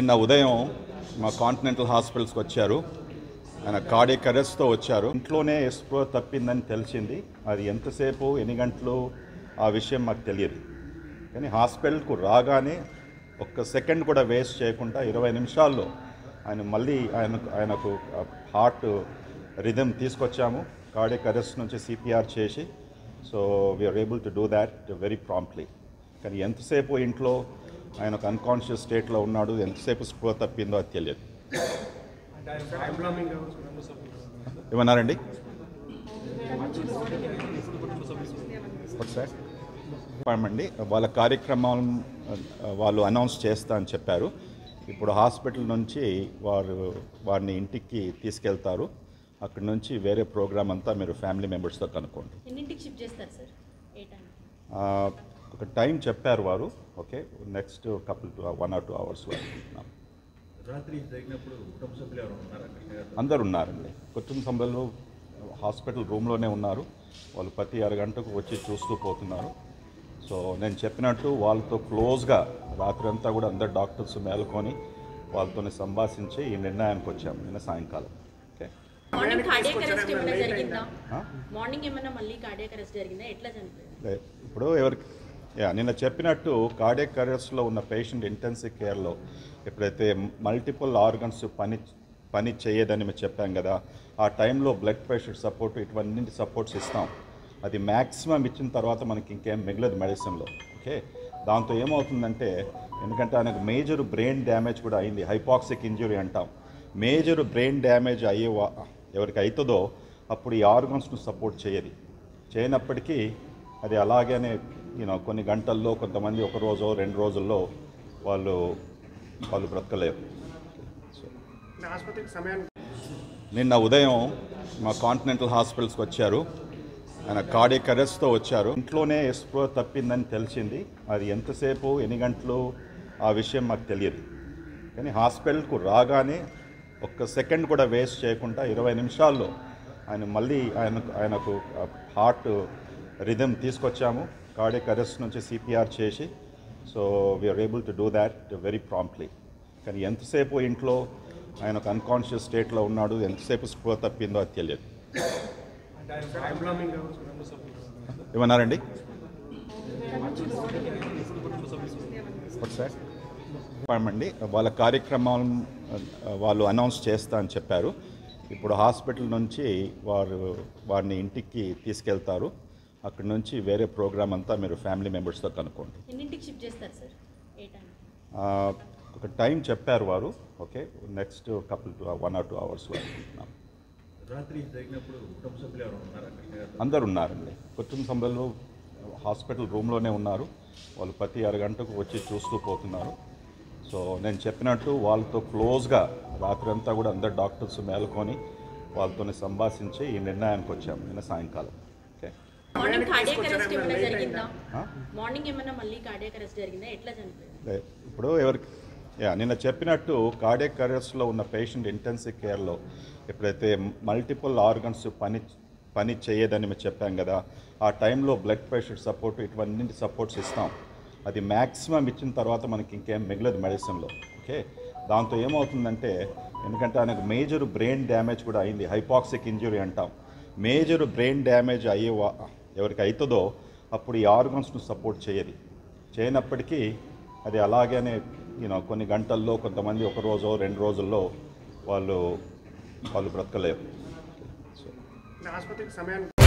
నిన్న ఉదయం మా కాంటినెంటల్ హాస్పిటల్స్కి వచ్చారు ఆయన కార్డియక్ అరెస్ట్తో వచ్చారు ఇంట్లోనే ఎస్ప్రో తప్పిందని తెలిసింది అది ఎంతసేపు ఎన్ని గంటలు ఆ విషయం మాకు తెలియదు కానీ హాస్పిటల్కు రాగానే ఒక్క సెకండ్ కూడా వేస్ట్ చేయకుండా ఇరవై నిమిషాల్లో ఆయన మళ్ళీ ఆయనకు ఆయనకు హార్ట్ రిథమ్ తీసుకొచ్చాము కార్డియక్ అరెస్ట్ నుంచి సిపిఆర్ చేసి so we are able to do that very promptly కానీ ఎంతసేపు ఇంట్లో ఆయన ఒక అన్కాన్షియస్ స్టేట్లో ఉన్నాడు ఎంతసేపు స్పృహ తప్పిందో అది తెలియదు ఏమన్నారండి సార్ చెప్పామండి వాళ్ళ కార్యక్రమం ఆ, వాళ్ళు అనౌన్స్ చేస్తా అని చెప్పారు ఇప్పుడు హాస్పిటల్ నుంచి వారు వారిని ఇంటికి తీసుకెళ్తారు అక్కడి నుంచి వేరే ప్రోగ్రామ్ అంతా మీరు ఫ్యామిలీ మెంబర్స్తో కనుక్కోండి ఎన్నింటికి షిఫ్ట్ చేస్తారు సార్ ఏ టైం ఆ, ఒక టైం చెప్పారు వారు okay next couple one or two అవర్స్లో అనుకుంటున్నాం రాత్రి జరిగినప్పుడు కుటుంబ సభ్యులు ఎవరు ఉన్నారా కృష్ణ గారు అందరు ఉన్నారండి కుటుంబ సభ్యులు హాస్పిటల్ రూమ్లోనే ఉన్నారు వాళ్ళు ప్రతి అరగంటకు వచ్చి చూస్తూ పోతున్నారు సో నేను చెప్పినట్టు వాళ్ళతో క్లోజ్గా రాత్రి అంతా కూడా అందరు డాక్టర్స్ మేలుకొని వాళ్ళతో సంభాషించి ఈ నిర్ణయానికి వచ్చాము నిన్న సాయంకాలం ఓకే మార్నింగ్ కార్డియక్ అరెస్ట్ ఏమైనా జరిగిందా ఆ? మార్నింగ్ ఏమైనా మళ్ళీ కార్డియక్ అరెస్ట్ జరిగిందా ఎట్లా చనిపోయింది లే- ఇప్పుడు ఎవరికి యా నిన్న చెప్పినట్టు కార్డియక్ అరెస్ట్లో ఉన్న పేషెంట్ ఇంటెన్సివ్ కేర్లో ఎప్పుడైతే మల్టిపుల్ ఆర్గన్స్ పని పని చేయదని మేము చెప్పాం కదా ఆ టైంలో బ్లడ్ ప్రెషర్ సపోర్ట్ ఇటువంటి సపోర్ట్స్ ఇస్తాం అది మ్యాక్సిమం ఇచ్చిన తర్వాత మనకి ఇంకేం మిగలదు మెడిసిన్లో ఓకే దాంతో ఏమవుతుందంటే ఎందుకంటే ఆయనకు మేజర్ బ్రెయిన్ డ్యామేజ్ కూడా అయింది హైపాక్సిక్ ఇంజురీ అంటాం మేజర్ బ్రెయిన్ డ్యామేజ్ అయ్యే వా- ఎవరికి అవుతుందో అప్పుడు ఈ ఆర్గన్స్ను సపోర్ట్ చేయదు చేయనప్పటికీ అది అలాగనే యూనో కొన్ని గంటల్లో కొంతమంది ఒక రోజు రెండు రోజుల్లో వాళ్ళు వాళ్ళు బ్రతకలేరు సో ఆసుపత్రికి సమయానికి నిన్న ఉదయం మా కాంటినెంటల్ హాస్పిటల్స్కి వచ్చారు ఆయన కార్డియక్ అరెస్ట్తో వచ్చారు ఇంట్లోనే ఎస్ప్రో తప్పిందని తెలిసింది అది ఎంతసేపు ఎన్ని గంటలు ఆ విషయం మాకు తెలియదు కానీ హాస్పిటల్కు రాగానే ఒక్క సెకండ్ కూడా వేస్ట్ చేయకుండా ఇరవై నిమిషాల్లో ఆయన మళ్ళీ ఆయనకు ఆయనకు హార్ట్ రిథమ్ తీసుకొచ్చాము కార్డియక్ అరెస్ట్ నుంచి సిపిఆర్ చేసి so we are able to do that very promptly కానీ ఎంతసేపు ఇంట్లో ఆయన ఒక అన్కాన్షియస్ స్టేట్లో ఉన్నాడు ఎంతసేపు స్పృహ తప్పిందో అది తెలియదు ఏమన్నారండి సార్ చెప్పామండి వాళ్ళ కార్యక్రమం ఆ, వాళ్ళు అనౌన్స్ చేస్తా అని చెప్పారు ఇప్పుడు హాస్పిటల్ నుంచి వారు వారిని ఇంటికి తీసుకెళ్తారు అక్కడి నుంచి వేరే ప్రోగ్రామ్ అంతా మీరు ఫ్యామిలీ మెంబర్స్తో కనుక్కోండి ఎన్నింటికి షిఫ్ట్ చేస్తారు సార్ ఏ టైం ఆ, ఒక టైం చెప్పారు వారు okay next couple one or two అవర్స్లో అనుకుంటున్నాం రాత్రి జరిగినప్పుడు కుటుంబ సభ్యులు ఎవరు ఉన్నారా కృష్ణ గారు అందరు ఉన్నారండి కుటుంబ సభ్యులు హాస్పిటల్ రూమ్లోనే ఉన్నారు వాళ్ళు ప్రతి అరగంటకు వచ్చి చూస్తూ పోతున్నారు సో నేను చెప్పినట్టు వాళ్ళతో క్లోజ్గా రాత్రి అంతా కూడా అందరు డాక్టర్స్ మేలుకొని వాళ్ళతో సంభాషించి ఈ నిర్ణయానికి వచ్చాము నిన్న సాయంకాలం ఓకే మార్నింగ్ కార్డియక్ అరెస్ట్ ఏమైనా జరిగిందా ఆ? మార్నింగ్ ఏమైనా మళ్ళీ కార్డియక్ అరెస్ట్ జరిగిందా ఎట్లా చనిపోయింది లే- ఇప్పుడు ఎవరికి యా నిన్న చెప్పినట్టు కార్డియక్ అరెస్ట్లో ఉన్న పేషెంట్ ఇంటెన్సివ్ కేర్లో ఎప్పుడైతే మల్టిపుల్ ఆర్గన్స్ పని పని చేయదని మేము చెప్పాం కదా ఆ టైంలో బ్లడ్ ప్రెషర్ సపోర్ట్ ఇటువంటి సపోర్ట్స్ ఇస్తాం అది మ్యాక్సిమం ఇచ్చిన తర్వాత మనకి ఇంకేం మిగలదు మెడిసిన్లో ఓకే దాంతో ఏమవుతుందంటే ఎందుకంటే ఆయనకు మేజర్ బ్రెయిన్ డ్యామేజ్ కూడా అయింది హైపాక్సిక్ ఇంజురీ అంటాం మేజర్ బ్రెయిన్ డ్యామేజ్ అయ్యే వా- ఎవరికి అవుతుందో అప్పుడు ఈ ఆర్గన్స్ను సపోర్ట్ చేయదు చేయనప్పటికీ అది అలాగనే యూనో కొన్ని గంటల్లో కొంతమంది ఒక రోజు రెండు రోజుల్లో వాళ్ళు వాళ్ళు బ్రతకలేరు సో ఆసుపత్రికి సమయానికి